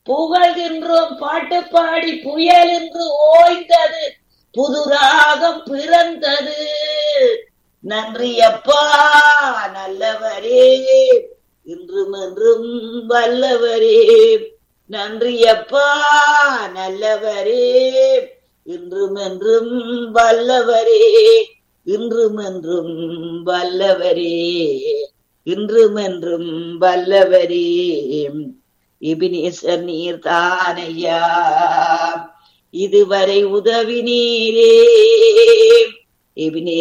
புகழ்கின்றோம் பாட்டு பாடி புயல் என்று ஓய்ந்தது புது ராகம் பிறந்தது நன்றி அப்பா நல்லவரே இன்றும் என்றும் வல்லவரே நன்றி அப்பா நல்லவரே இன்றும் என்றும் வல்லவரே இன்றும் என்றும் வல்லவரே இன்றும் என்றும் வல்லவரே இபினேசர் நீர் தானையா இதுவரை உதவி நீரே எபினே